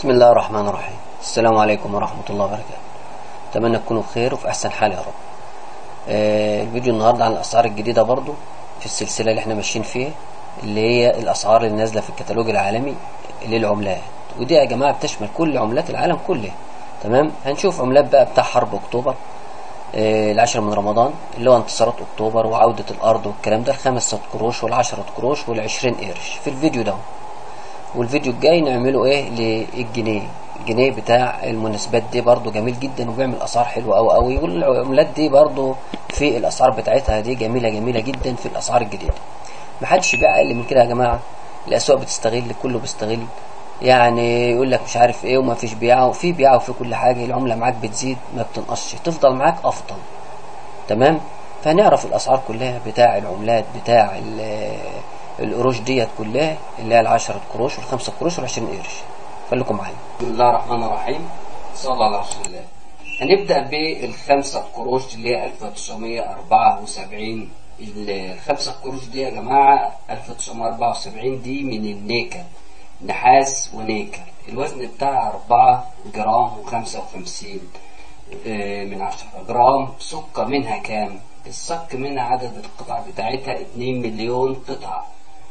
بسم الله الرحمن الرحيم السلام عليكم ورحمة الله وبركاته أتمنى تكونوا بخير وفي أحسن حال يا رب آه الفيديو النهاردة عن الأسعار الجديدة برضو في السلسلة اللي احنا ماشيين فيها اللي هي الأسعار اللي نازلة في الكتالوج العالمي للعملات ودي يا جماعة بتشمل كل عملات العالم كله تمام هنشوف عملات بقى بتاع حرب أكتوبر آه العاشر من رمضان اللي هو انتصارات أكتوبر وعودة الأرض والكلام ده الخمسة قروش والعشرة قروش والعشرين قرش في الفيديو ده والفيديو الجاي نعمله ايه للجنيه الجنيه بتاع المناسبات دي برضو جميل جدا وبيعمل اسعار حلوه قوي قوي والعملات دي برضو في الاسعار بتاعتها دي جميله جميله جدا في الاسعار الجديده محدش يبيع اقل من كده يا جماعه الاسواق بتستغل كله بيستغل يعني يقول لك مش عارف ايه وما فيش بيعه وفي بيعه وفي كل حاجه العمله معاك بتزيد ما بتنقصش تفضل معاك افضل تمام فهنعرف الاسعار كلها بتاع العملات بتاع القروش ديت كلها اللي هي العشرة قروش والخمسة قروش والعشرين قرش خليكم معايا بسم الله الرحمن الرحيم صلى على رسول الله هنبدأ بالخمسة قروش اللي هي 1974 الخمسة قروش دي يا جماعة 1974 دي من النيكل نحاس ونيكل الوزن بتاعها 4 جرام و55 من 10 جرام سكة منها كام؟ الصك منها عدد القطع بتاعتها 2 مليون قطعة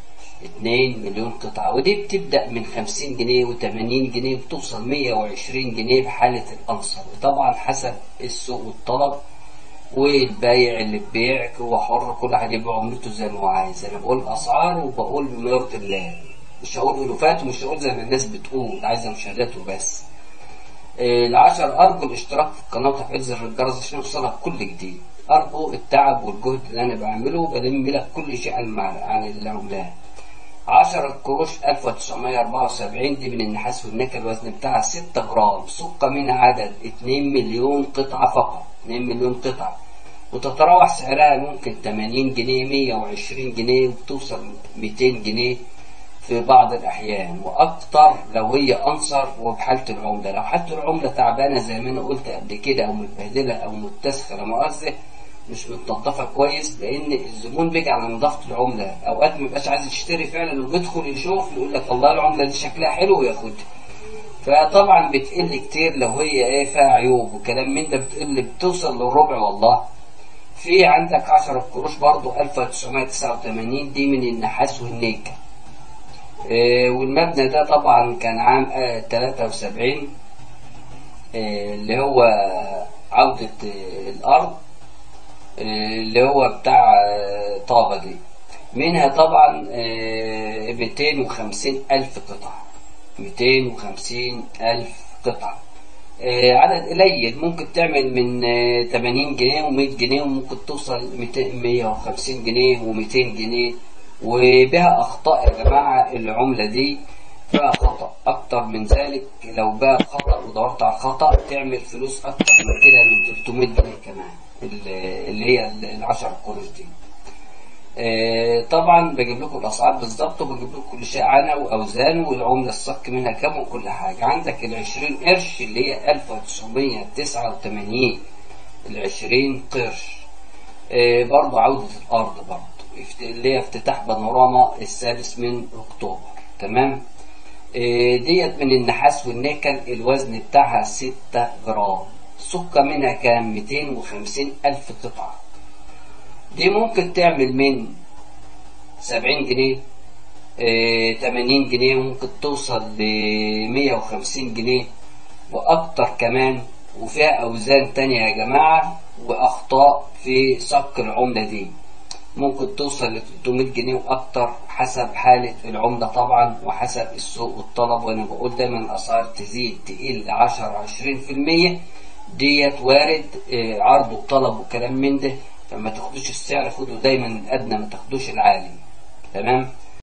2 مليون قطعة ودي بتبدأ من 50 جنيه و80 جنيه بتوصل 120 جنيه بحالة الأنصر وطبعا حسب السوق والطلب والبايع اللي بيبيع هو حر كل واحد يبيع عملته زي ما هو عايز انا بقول اسعار وبقول بما يرضي الله مش هقول الوفات ومش هقول زي ما الناس بتقول عايزه مشاهدات وبس العشر ارجو الاشتراك في القناه وتفعيل زر الجرس عشان يوصلك كل جديد ارجو التعب والجهد اللي انا بعمله بلم لك كل شيء عن عن العملات 10 قروش 1974 دي من النحاس والنيكل الوزن بتاعها 6 جرام سكة منها عدد 2 مليون قطعة فقط 2 مليون قطعة وتتراوح سعرها ممكن 80 جنيه 120 جنيه وبتوصل 200 جنيه في بعض الأحيان وأكتر لو هي أنصر وبحالة العملة لو حالة العملة تعبانة زي ما أنا قلت قبل كده أو متبهدلة أو متسخة لا مؤاخذة مش متنضفة كويس لأن الزبون بيجي على نظافة العملة أوقات ما يبقاش عايز يشتري فعلا وبيدخل يشوف يقول لك الله العملة دي شكلها حلو وياخدها فطبعا بتقل كتير لو هي ايه فيها عيوب وكلام من ده بتقل بتوصل للربع والله في عندك 10 قروش برضو 1989 دي من النحاس والنيكل إيه والمبنى ده طبعا كان عام آه 73 إيه اللي هو عودة إيه الأرض اللي هو بتاع طابة دي منها طبعا 250 ألف قطعة 250 ألف قطعة عدد قليل ممكن تعمل من 80 جنيه و100 جنيه وممكن توصل 150 جنيه و200 جنيه وبها أخطاء يا جماعة العملة دي فيها خطأ أكتر من ذلك لو بها خطأ ودورت على خطأ تعمل فلوس أكتر من كده من 300 جنيه كمان اللي هي العشر قروش دي آه طبعا بجيب لكم الاسعار بالظبط وبجيب لكم كل شيء عنها واوزانه والعمله الصك منها كام وكل حاجه عندك ال 20 قرش اللي هي 1989 ال 20 قرش آه برضه عوده الارض برضه اللي هي افتتاح بانوراما السادس من اكتوبر تمام آه ديت من النحاس والنيكل الوزن بتاعها 6 جرام سكة منها كام 250 ألف قطعة دي ممكن تعمل من 70 جنيه اه 80 جنيه ممكن توصل ل 150 جنيه وأكتر كمان وفيها أوزان تانية يا جماعة وأخطاء في صك العملة دي ممكن توصل ل 300 جنيه وأكتر حسب حالة العملة طبعا وحسب السوق والطلب وأنا بقول دايما الأسعار تزيد تقل 10 20% ديت وارد عرض وطلب وكلام من ده فما تاخدوش السعر خدوا دايما الادنى ما تاخدوش العالي تمام